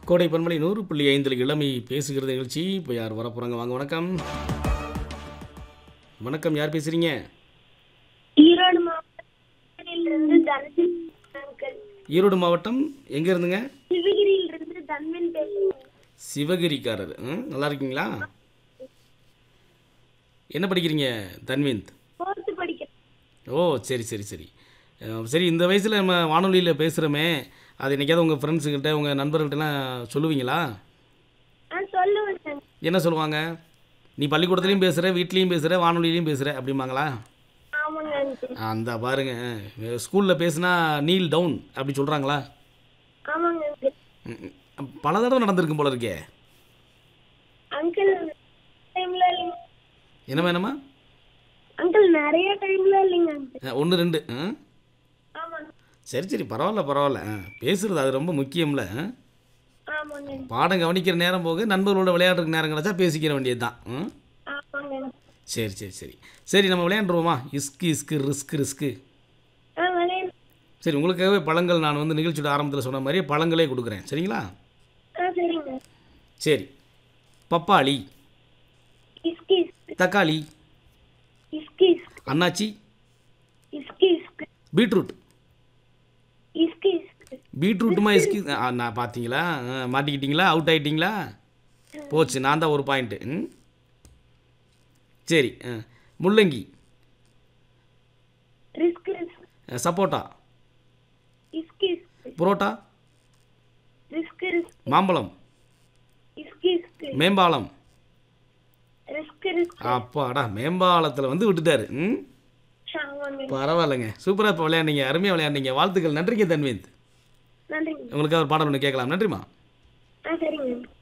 கோடை பண்பலை நூறு புள்ளி ஐந்தில் இளமை பேசுகிறது நிகழ்ச்சி இப்போ யார் வர போகிறாங்க வாங்க வணக்கம் வணக்கம் யார் பேசுகிறீங்க ஈரோடு மாவட்டத்திலிருந்து தனசிங் அங்கிள் ஈரோடு மாவட்டம் எங்கே இருந்துங்க சிவகிரியிலிருந்து தன்வின் பேசுறேன் சிவகிரிக்காரர் ம், நல்லா இருக்கீங்களா என்ன படிக்கிறீங்க தன்விந்த் ஃபோர்த்து படிக்கிறேன் ஓ சரி சரி சரி அஹ், சரி இந்த வயசில் நம்ம வானொலியில் பேசுகிறோமே அது என்னைக்காவது உங்கள் ஃப்ரெண்ட்ஸுக்கிட்ட உங்கள் நண்பர்கள்ட்டலாம் சொல்லுவீங்களா ஆ சொல்லுவேன் சார் என்ன சொல்லுவாங்க நீ பள்ளிக்கூடத்துலேயும் பேசுகிற வீட்லேயும் பேசுகிற வானொலியிலையும் பேசுகிற அப்படிம்பாங்களா ஆமாங்க அங்கிள் அந்த பாருங்க ஸ்கூலில் பேசுனா நீல் டவுன் அப்படி சொல்கிறாங்களா ஆமாங்க அங்கிள் பல தடவை நடந்திருக்கும் போல இருக்கே அங்கிள் டைம்ல இல்லைங்க என்ன வேணுமா அங்கிள் நிறைய டைம்ல இல்லைங்க அங்கிள் ஒன்று ரெண்டு ஆ? ஆமாங்க சரி சரி பரவாயில்ல பரவாயில்ல ஆ, பேசுறது அது ரொம்ப முக்கியம்ல ஆ? ஆமாங்க அங்கிள். பாடம் கவனிக்கிற நேரம் போக நண்பர்களோட விளையாடுறதுக்கு நேரம் கிடச்சா பேசிக்கிற வேண்டியது தான் ஆமாங்க அங்கிள். சரி சரி சரி சரி நம்ம விளையாண்டுருவோமா இஸ்கு இஸ்கு ரிஸ்க் ரிஸ்க்கு ஆ விளையாடு சரி உங்களுக்காகவே பழங்கள் நான் வந்து நிகழ்ச்சியோட ஆரம்பத்தில் சொன்ன மாதிரியே பழங்களே கொடுக்குறேன் சரிங்களா ஆ சரிங்க சரி பப்பாளி இஸ்கி தக்காளி இஸ்கி அன்னாச்சி இஸ்கி இஸ்கி பீட்ரூட் இஸ்கி இஸ்கி பீட்ரூட்டுமா இஸ்கி ஆ, நான் பார்த்தீங்களா ஆ, மாட்டிக்கிட்டீங்களா அவுட் ஆயிட்டீங்களா போச்சு நான் தான் ஒரு பாயிண்ட்டு ம் சரி ஆ, முள்ளங்கி ரிஸ்க் ரிஸ்க் ஆ, சப்போட்டா இஸ்கி இஸ்கி புரோட்டா ரிஸ்க் ரிஸ்க் மாம்பழம் இஸ்கி இஸ்கி மேம்பாலம் ரிஸ்க் ரிஸ்க் அப்பாடா மேம்பாலத்தில் வந்து விட்டுட்டாரு ம் ஆமாங்க பரவாயில்லைங்க சூப்பராக இப்போ விளையாண்டீங்க அருமையாக விளையாண்டீங்க வாழ்த்துக்கள் நன்றிங்க தன்விந்த் நன்றிங்க உங்களுக்கு ஒரு பாடல் ஒன்று கேட்கலாம் நன்றிம்மா ஆ சரிங்க